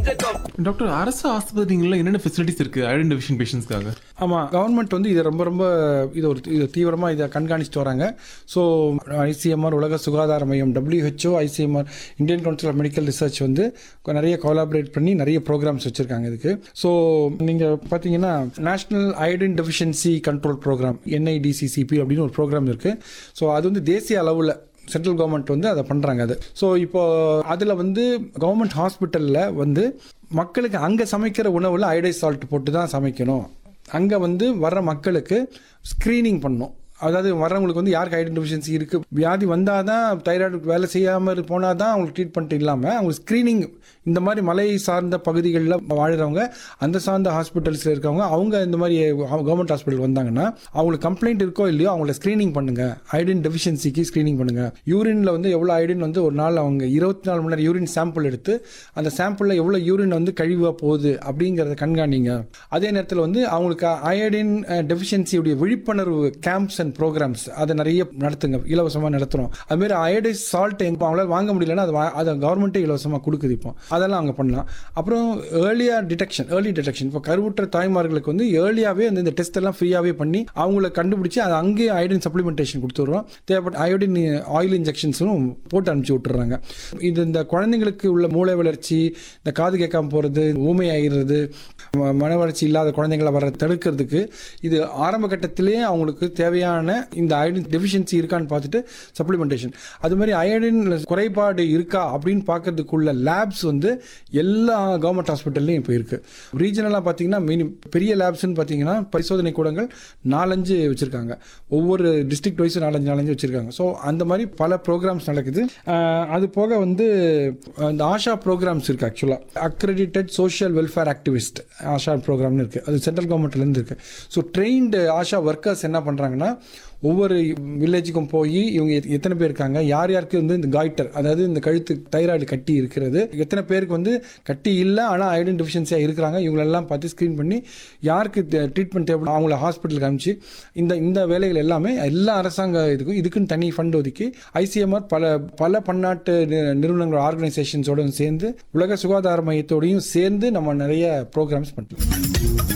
doctor அரசு ஆஸ்பத்திரிகளில் என்னென்ன facilities இருக்கு ஐடன் டிவிஷன் பேஷண்ட்ஸ்க்காக ஆமாம் கவர்மெண்ட் வந்து இதை ரொம்ப ரொம்ப இது ஒரு இது தீவிரமாக இதை கண்காணிச்சுட்டு வராங்க ஸோ ஐசிஎம்ஆர் உலக சுகாதார மையம் WHO ICMR Indian council of medical research வந்து நிறைய கொலாபரேட் பண்ணி நிறைய ப்ரோக்ராம்ஸ் வச்சுருக்காங்க இதுக்கு ஸோ நீங்கள் பார்த்தீங்கன்னா national iodine deficiency control program NIDCCP அப்படின்னு ஒரு ப்ரோக்ராம் இருக்குது ஸோ அது வந்து தேசிய அளவில் சென்ட்ரல் கவர்மெண்ட் வந்து அதை பண்ணுறாங்க அது ஸோ இப்போ அதில் வந்து கவர்மெண்ட் ஹாஸ்பிட்டலில் வந்து மக்களுக்கு அங்கே சமைக்கிற உணவில் அயோடைஸ் சால்ட் போட்டு தான் சமைக்கணும் அங்கே வந்து வர்ற மக்களுக்கு ஸ்க்ரீனிங் பண்ணணும் அதாவது வர்றவங்களுக்கு வந்து யாருக்கு ஐடன் டெஃபிஷியன்சி இருக்குது வியாதி வந்தால் தான் தைராய்டு வேலை செய்யாமல் போனால் தான் அவங்களுக்கு ட்ரீட்மெண்ட் இல்லாமல் அவங்க ஸ்க்ரீனிங் இந்த மாதிரி மலை சார்ந்த பகுதிகளில் வாழுறவங்க அந்த சார்ந்த ஹாஸ்பிட்டல்ஸில் இருக்கவங்க அவங்க இந்த மாதிரி கவர்மெண்ட் ஹாஸ்பிட்டல் வந்தாங்கன்னா அவங்களுக்கு கம்ப்ளைண்ட் இருக்கோ இல்லையோ அவங்கள ஸ்க்ரீனிங் பண்ணுங்க ஐடின் டெஃபிஷியன்சிக்கு ஸ்க்ரீனிங் பண்ணுங்க யூரின்ல வந்து எவ்வளோ ஐடின் வந்து ஒரு நாள் அவங்க இருபத்தி நாலு மணி நேரம் யூரின் சாம்பிள் எடுத்து அந்த சாம்பிளில் எவ்வளோ யூரின் வந்து கழிவாக போகுது அப்படிங்கிறத கண்காணிங்க அதே நேரத்தில் வந்து அவங்களுக்கு அயோடின் டெஃபிஷியன்சியுடைய விழிப்புணர்வு கேம்ப்ஸ் அண்ட் ப்ரோக்ராம்ஸ் அதை நிறைய நடத்துங்க இலவசமாக நடத்துகிறோம் அதுமாரி அயோடைஸ் சால்ட் இப்போ அவங்களால வாங்க முடியலன்னா அது வா- அதை கவர்மெண்ட்டே இலவசமாக கொடுக்குது இப்போ அதெல்லாம் அங்கே பண்ணலாம் அப்புறம் ஏர்லியாக டிடெக்ஷன் ஏர்லி டிடெக்ஷன் இப்போ கருவுற்ற தாய்மார்களுக்கு வந்து ஏர்லியாகவே வந்து இந்த டெஸ்ட் எல்லாம் ஃப்ரீயாகவே பண்ணி அவங்கள கண்டுபிடிச்சி அதை அங்கேயே அயோடின் சப்ளிமெண்டேஷன் கொடுத்துட்றோம் தேவைப்பட்ட அயோடின் ஆயில் இன்ஜெக்ஷன்ஸும் போட்டு அனுப்பிச்சி விட்டுறாங்க இது இந்த குழந்தைங்களுக்கு உள்ள மூளை வளர்ச்சி இந்த காது கேட்காம போகிறது ஊமை ஆகிறது ம- மன வளர்ச்சி இல்லாத குழந்தைங்களை வர தடுக்கிறதுக்கு இது ஆரம்ப கட்டத்திலேயே அவங்களுக்கு தேவையான இந்த அயோடின் டெஃபிஷியன்சி இருக்கான்னு பார்த்துட்டு சப்ளிமெண்டேஷன் அது மாதிரி அயோடின் குறைபாடு இருக்கா அப்படின்னு பார்க்கறதுக்குள்ள லேப்ஸ் வந்து எல்லா கவர்மெண்ட் ஹாஸ்பிட்டல்லையும் இப்போ இருக்கு ரீஜனலாக பார்த்தீங்கன்னா மினி பெரிய லேப்ஸ்னு பார்த்தீங்கன்னா பரிசோதனை கூடங்கள் நாலஞ்சு வச்சிருக்காங்க ஒவ்வொரு டிஸ்ட்ரிக்ட் வைஸ் நாலஞ்சு நாலஞ்சு வச்சிருக்காங்க ஸோ அந்த மாதிரி பல ப்ரோக்ராம்ஸ் நடக்குது அஹ் அது போக வந்து அஹ் இந்த ஆஷா ப்ரோக்ராம்ஸ் இருக்கு ஆக்சுவலாக accredited social welfare activist ASHA ப்ரோக்ராம்னு இருக்கு அது சென்ட்ரல் கவர்மெண்ட்லேருந்து இருக்கு ஸோ ட்ரெயின்டு ஆஷா ஒர்க்கர்ஸ் என்ன பண்ணுறாங்கன்னா ஒவ்வொரு வில்லேஜுக்கும் போய் இவங்க எத்- எத்தனை பேர் இருக்காங்க யார் யாருக்கு வந்து இந்த காய்டர் அதாவது இந்த கழுத்து தைராய்டு கட்டி இருக்கிறது எத்தனை பேருக்கு வந்து கட்டி இல்லை ஆனால் ஐடன் டெஃபிஷியன்சியாக இருக்கிறாங்க இவங்களெல்லாம் பார்த்து ஸ்க்ரீன் பண்ணி யாருக்கு ட்ரீட்மெண்ட் தேவை அவங்கள ஹாஸ்பிட்டலுக்கு அனுப்பிச்சு இந்த இந்த வேலைகள் எல்லாமே எல்லா அரசாங்க இதுக்கும் இதுக்குன்னு தனி ஃபண்ட் ஒதுக்கி ஐசிஎம்ஆர் பல பல பன்னாட்டு நி- நிறுவனங்கள் ஆர்கனைசேஷன்ஸோட சேர்ந்து உலக சுகாதார மையத்தோடையும் சேர்ந்து நம்ம நிறைய ப்ரோக்ராம்ஸ் பண்ணுறோம்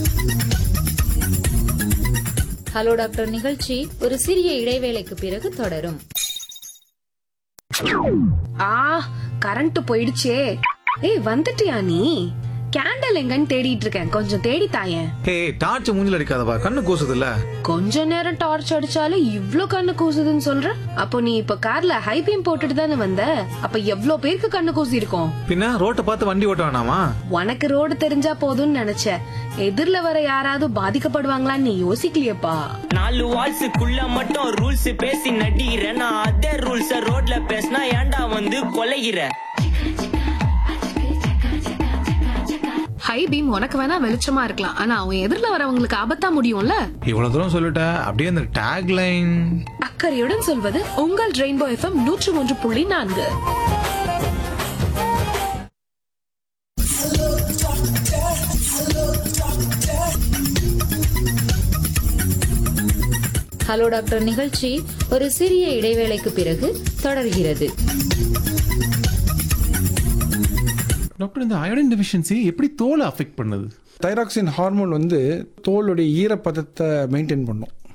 ஹலோ டாக்டர் நிகழ்ச்சி ஒரு சிறிய இடைவேளைக்கு பிறகு தொடரும் ஆ கரண்ட் போயிடுச்சே ஏய் வந்துட்டியா நீ கேண்டல் எங்கன்னு தேடிட்டு இருக்கேன் கொஞ்சம் தேடி தாயேன் ஏய் டார்ச் மூஞ்சில அடிக்காதப்பா கண்ணு கூசுதுல்ல கொஞ்ச நேரம் டார்ச் அடிச்சாலும் இவ்ளோ கண்ணு கூசுதுன்னு சொல்ற அப்போ நீ இப்ப கார்ல ஹை பீம் போட்டுட்டு தானே வந்த அப்ப எவ்ளோ பேருக்கு கண்ணு கூசி இருக்கும் பின்ன ரோட்டை பார்த்து வண்டி ஓட்ட வேணாமா உனக்கு ரோடு தெரிஞ்சா போதும்னு நினைச்ச எதிர்ல வர யாராவது பாதிக்கப்படுவாங்களான்னு நீ யோசிக்கலையப்பா நாலு வால்ஸுக்குள்ள மட்டும் ரூல்ஸ் பேசி நடிகிற நான் அதே ரூல்ஸ ரோட்ல பேசினா ஏன்டா வந்து கொலைகிற ஹை பீம் உனக்கு வேணா வெளிச்சமா இருக்கலாம் ஆனா அவன் எதிர்ல வரவங்களுக்கு ஆபத்தா முடியும்ல இவ்வளவு தூரம் சொல்லிட்ட அப்படியே அந்த டேக் லைன் அக்கறையுடன் சொல்வது உங்கள் ரெயின்போ எஃப்எம் நூற்று ஒன்று புள்ளி நான்கு ஹலோ டாக்டர் நிகழ்ச்சி ஒரு சிறிய இடைவேளைக்கு பிறகு தொடர்கிறது டாக்டர் இந்த அயோடின் டெஃபிஷியன்சி எப்படி தோலை அஃபெக்ட் பண்ணுது தைராக்சின் ஹார்மோன் வந்து தோலுடைய ஈரப்பதத்தை மெயின்டைன் பண்ணும்